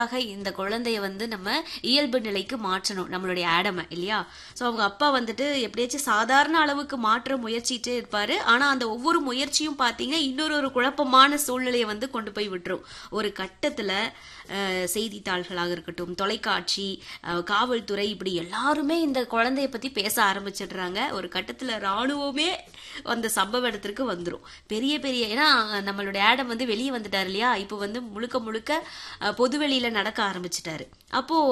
ஆக இந்த குழந்தைய வந்து நம்ம இயல்பு நிலைக்கு மாற்றணும் நம்மளுடைய ஆடமை இல்லையா சோ அவங்க அப்பா வந்துட்டு எப்படியாச்சும் சாதாரண அளவுக்கு மாற்ற முயற்சிட்டே இருப்பாரு ஆனா அந்த ஒவ்வொரு முயற்சியும் பாத்தீங்கன்னா இன்னொரு ஒரு குழப்பமான சூழ்நிலையை வந்து கொண்டு போய் விட்டுரும் ஒரு கட்டத்துல அஹ், செய்தித்தாள்களாக இருக்கட்டும் தொலைக்காட்சி அஹ், காவல்துறை இப்படி எல்லாருமே இந்த குழந்தைய பத்தி பேச ஆரம்பிச்சிடுறாங்க ஒரு கட்டத்துல ராணுவமே அந்த சம்பவ இடத்திற்கு வந்துரும் பெரிய பெரிய ஏன்னா நம்மளுடைய ஆடம் வந்து வெளியே வந்துட்டாரு இல்லையா இப்போ வந்து முழுக்க முழுக்க அஹ், பொதுவெளியில நடக்க ஆரம்பிச்சிட்டாரு அப்போ